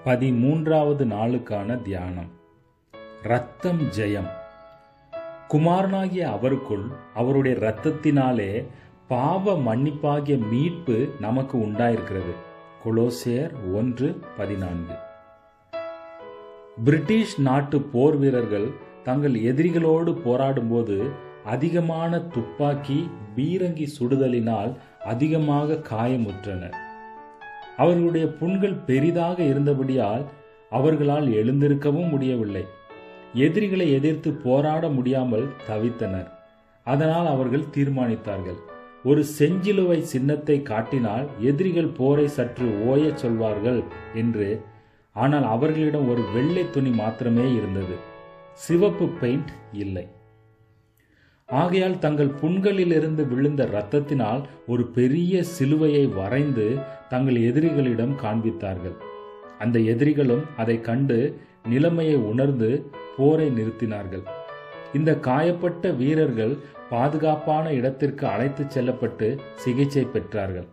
பதிமூன்றாவது நாளுக்கான தியானம் ரத்தம் ஜெயம் குமாரனாகிய அவருக்குள் அவருடைய இரத்தத்தினாலே பாவ மன்னிப்பாகிய மீட்பு நமக்கு உண்டாயிருக்கிறது கொலோசியர் ஒன்று பதினான்கு பிரிட்டிஷ் நாட்டு போர் வீரர்கள் தங்கள் எதிரிகளோடு போராடும்போது அதிகமான துப்பாக்கி பீரங்கி சுடுதலினால் அதிகமாக காயமுற்றனர் அவர்களுடைய புண்கள் பெரிதாக இருந்தபடியால் அவர்களால் எழுந்திருக்கவும் முடியவில்லை எதிரிகளை எதிர்த்து போராட முடியாமல் தவித்தனர் அதனால் அவர்கள் தீர்மானித்தார்கள் ஒரு செஞ்சிலுவை சின்னத்தை காட்டினால் எதிரிகள் போரை சற்று ஓயச் சொல்வார்கள் என்று ஆனால் அவர்களிடம் ஒரு வெள்ளை துணி மாத்திரமே இருந்தது சிவப்பு பெயிண்ட் இல்லை ஆகையால் தங்கள் புண்களிலிருந்து விழுந்த இரத்தத்தினால் ஒரு பெரிய சிலுவையை வரைந்து தங்கள் எதிரிகளிடம் காண்பித்தார்கள் அந்த எதிரிகளும் அதை கண்டு நிலைமையை உணர்ந்து போரை நிறுத்தினார்கள் இந்த காயப்பட்ட வீரர்கள் பாதுகாப்பான இடத்திற்கு அழைத்துச் செல்லப்பட்டு சிகிச்சை பெற்றார்கள்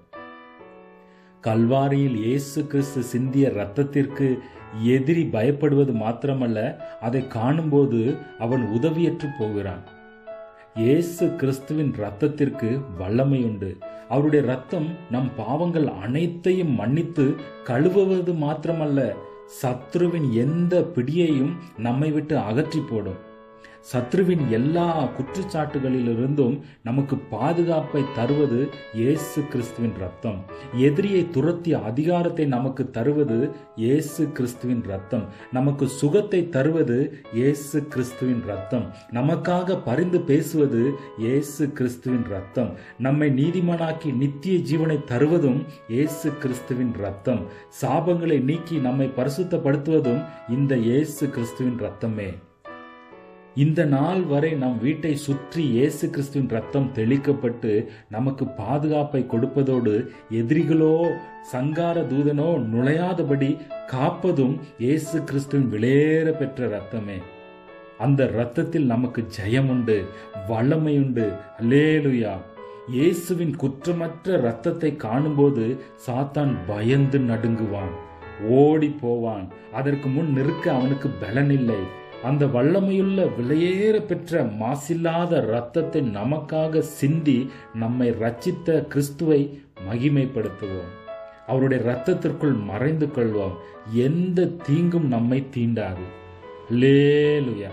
கல்வாரியில் இயேசு கிறிஸ்து சிந்திய இரத்தத்திற்கு எதிரி பயப்படுவது மாத்திரமல்ல அதை காணும்போது அவன் உதவியற்று போகிறான் இயேசு கிறிஸ்துவின் இரத்தத்திற்கு வல்லமையுண்டு அவருடைய ரத்தம் நம் பாவங்கள் அனைத்தையும் மன்னித்து கழுவுவது மாத்திரமல்ல சத்ருவின் எந்த பிடியையும் நம்மை விட்டு அகற்றி போடும் சத்ருவின் எல்லா குற்றச்சாட்டுகளிலிருந்தும் நமக்கு பாதுகாப்பை தருவது இயேசு கிறிஸ்துவின் ரத்தம் எதிரியை துரத்திய அதிகாரத்தை நமக்கு தருவது இயேசு கிறிஸ்துவின் ரத்தம் நமக்கு சுகத்தை தருவது இயேசு கிறிஸ்துவின் ரத்தம் நமக்காக பரிந்து பேசுவது இயேசு கிறிஸ்துவின் ரத்தம் நம்மை நீதிமானாக்கி நித்திய ஜீவனை தருவதும் இயேசு கிறிஸ்துவின் ரத்தம் சாபங்களை நீக்கி நம்மை பரிசுத்தப்படுத்துவதும் இந்த இயேசு கிறிஸ்துவின் ரத்தமே இந்த நாள் வரை நம் வீட்டை சுற்றி இயேசு கிறிஸ்துவின் ரத்தம் தெளிக்கப்பட்டு நமக்கு பாதுகாப்பை கொடுப்பதோடு எதிரிகளோ சங்கார தூதனோ நுழையாதபடி காப்பதும் இயேசு கிறிஸ்துவின் விளையேற பெற்ற ரத்தமே அந்த இரத்தத்தில் நமக்கு ஜெயம் உண்டு வல்லமை உண்டு அல்லேலுயா இயேசுவின் குற்றமற்ற இரத்தத்தை காணும்போது சாத்தான் பயந்து நடுங்குவான் ஓடி போவான் அதற்கு முன் நிற்க அவனுக்கு பலன் இல்லை அந்த வல்லமையுள்ள விலையேற பெற்ற மாசில்லாத இரத்தத்தை நமக்காக சிந்தி நம்மை ரச்சித்த கிறிஸ்துவை மகிமைப்படுத்துவோம் அவருடைய இரத்தத்திற்குள் மறைந்து கொள்வோம் எந்த தீங்கும் நம்மை தீண்டாது லேலுயா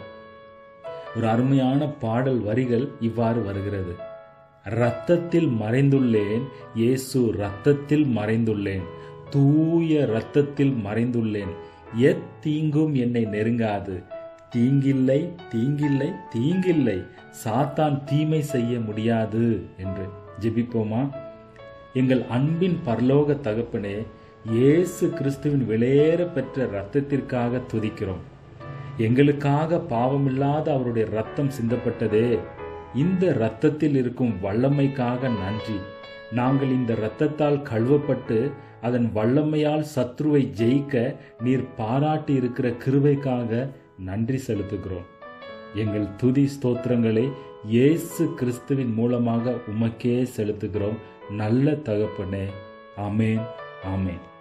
ஒரு அருமையான பாடல் வரிகள் இவ்வாறு வருகிறது இரத்தத்தில் மறைந்துள்ளேன் இயேசு இரத்தத்தில் மறைந்துள்ளேன் தூய இரத்தத்தில் மறைந்துள்ளேன் எத்தீங்கும் என்னை நெருங்காது தீங்கில்லை தீங்கில்லை தீங்கில்லை சாத்தான் தீமை செய்ய முடியாது என்று ஜெபிப்போமா எங்கள் அன்பின் பரலோக தகப்பனே இயேசு கிறிஸ்துவின் விலையேற பெற்ற இரத்தத்திற்காக துதிக்கிறோம் எங்களுக்காக பாவமில்லாத அவருடைய ரத்தம் சிந்தப்பட்டதே இந்த இரத்தத்தில் இருக்கும் வல்லமைக்காக நன்றி நாங்கள் இந்த இரத்தத்தால் கழுவப்பட்டு அதன் வல்லமையால் சத்ருவை ஜெயிக்க நீர் பாராட்டி இருக்கிற கிருபைக்காக நன்றி செலுத்துகிறோம் எங்கள் துதி ஸ்தோத்திரங்களை இயேசு கிறிஸ்துவின் மூலமாக உமக்கே செலுத்துகிறோம் நல்ல தகப்பனே ஆமேன் ஆமேன்